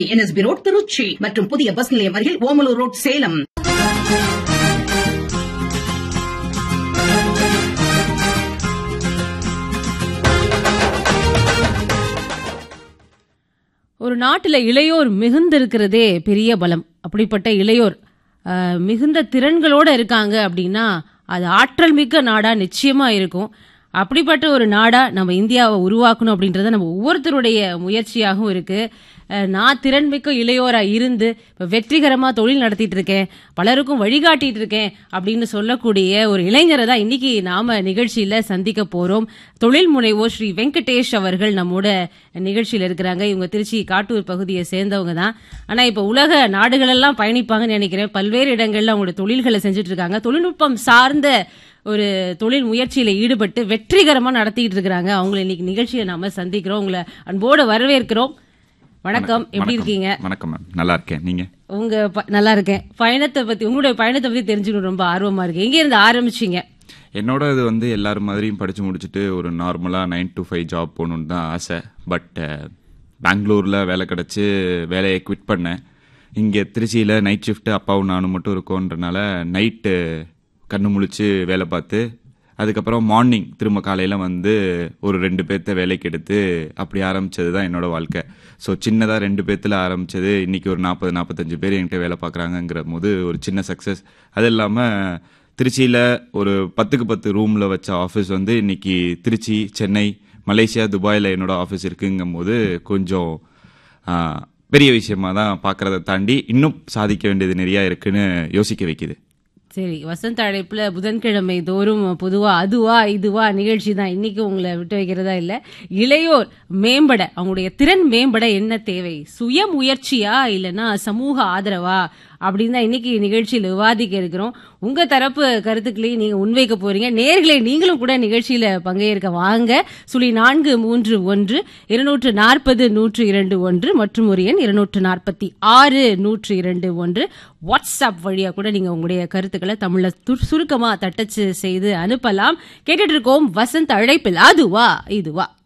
NSP road Trichy மற்றும் புதிய bus நிலையம் அருகில் ஓமலூர் ரோட் சேலம் ஒரு நாட்டில் இளையோர் மிகுந்திருக்கிறதே பெரிய பலம் அப்படிப்பட்ட இளையோர் அஹ், மிகுந்த திறன்களோட இருக்காங்க அப்படின்னா அது ஆற்றல் மிக்க நாடா நிச்சயமா இருக்கும் அப்படிப்பட்ட ஒரு நாடா நம்ம இந்தியாவை உருவாக்கணும் அப்படின்றத நம்ம ஒவ்வொருத்தருடைய முயற்சியாகவும் இருக்கு அஹ், நான் திறன்மிக்க இளையோரா இருந்து இப்ப வெற்றிகரமா தொழில் நடத்திட்டு இருக்கேன் பலருக்கும் வழிகாட்டிட்டு இருக்கேன் அப்படின்னு சொல்லக்கூடிய ஒரு இளைஞரை தான் இன்னைக்கு நாம நிகழ்ச்சியில சந்திக்க போறோம் தொழில் முனைவோர் ஸ்ரீ வெங்கடேஷ் அவர்கள் நம்மோட நிகழ்ச்சியில இருக்கிறாங்க இவங்க திருச்சி காட்டூர் பகுதியை சேர்ந்தவங்க தான் ஆனா இப்ப உலக நாடுகளெல்லாம் பயணிப்பாங்கன்னு நினைக்கிறேன் பல்வேறு இடங்கள்ல அவங்களோட தொழில்களை செஞ்சுட்டு இருக்காங்க தொழில்நுட்பம் சார்ந்த ஒரு தொழில் முயற்சியில ஈடுபட்டு வெற்றிகரமா நடத்திட்டு இருக்கிறாங்க அவங்களை இன்னைக்கு நிகழ்ச்சியை நாம சந்திக்கிறோம் உங்களை அன்போடு வரவேற்கிறோம் வணக்கம் எப்படி வணக்கம். இருக்கீங்க வணக்கம் மேம் நல்லா இருக்கேன் நீங்க உங்க ப- நல்லா இருக்கேன் பயணத்தை பத்தி உங்களுடைய பயணத்தை பத்தி தெரிஞ்சுக்கணும் ரொம்ப ஆர்வமா இருக்கு எங்க இருந்து ஆரம்பிச்சீங்க என்னோட இது வந்து எல்லாரும் மாதிரியும் படிச்சு முடிச்சுட்டு ஒரு நார்மலா நைன் to ஃபைவ் ஜாப் போகணுன்னு தான் ஆசை பட் பெங்களூர்ல வேலை கிடைச்சு வேலையை குவிட் பண்ணேன் இங்க திருச்சியில நைட் ஷிஃப்ட் அப்பாவும் நானும் மட்டும் இருக்கோன்றனால நைட்டு கண்ணு முழிச்சு வேலை பார்த்து அதுக்கப்புறம் மார்னிங் திரும்ப காலையில வந்து ஒரு ரெண்டு பேர்த்த வேலைக்கு எடுத்து அப்படி ஆரம்பிச்சது தான் என்னோட வாழ்க்கை ஸோ சின்னதா ரெண்டு பேர்த்துல ஆரம்பிச்சது இன்னைக்கு ஒரு நாற்பது நாற்பத்தஞ்சு பேர் என்கிட்ட வேலை பார்க்குறாங்கங்கிற போது ஒரு சின்ன சக்ஸஸ் அது இல்லாமல் திருச்சியில் ஒரு பத்துக்கு பத்து ரூமில் வச்ச ஆஃபீஸ் வந்து இன்னைக்கு திருச்சி சென்னை மலேசியா துபாயில் என்னோட ஆஃபீஸ் இருக்குங்கும் போது கொஞ்சம் ஆ, பெரிய விஷயமா தான் பார்க்கறத தாண்டி இன்னும் சாதிக்க வேண்டியது நிறையா இருக்குன்னு யோசிக்க வைக்குது சரி வசந்த அழைப்புல புதன்கிழமை தோறும் பொதுவா அதுவா இதுவா நிகழ்ச்சி தான் இன்னைக்கு உங்களை விட்டு வைக்கிறதா இல்ல இளையோர் மேம்பட அவங்களுடைய திறன் மேம்பட என்ன தேவை சுய முயற்சியா இல்லனா சமூக ஆதரவா அப்படின்னு தான் இன்னைக்கு நிகழ்ச்சியில் விவாதிக்க இருக்கிறோம் உங்க தரப்பு கருத்துக்களையும் நீங்க முன்வைக்க போறீங்க நேர்களை நீங்களும் கூட நிகழ்ச்சியில பங்கேற்க வாங்க சுழி நான்கு மூன்று ஒன்று இருநூற்று நாற்பது நூற்று இரண்டு ஒன்று மற்றும் ஒரு எண் இருநூற்று நாற்பத்தி ஆறு நூற்று இரண்டு ஒன்று வாட்ஸ்அப் வழியா கூட நீங்க உங்களுடைய கருத்துக்களை தமிழ்ல துர்- சுருக்கமா தட்டச்சு செய்து அனுப்பலாம் கேட்டுட்டு இருக்கோம் வசந்த் அழைப்பில் அதுவா இதுவா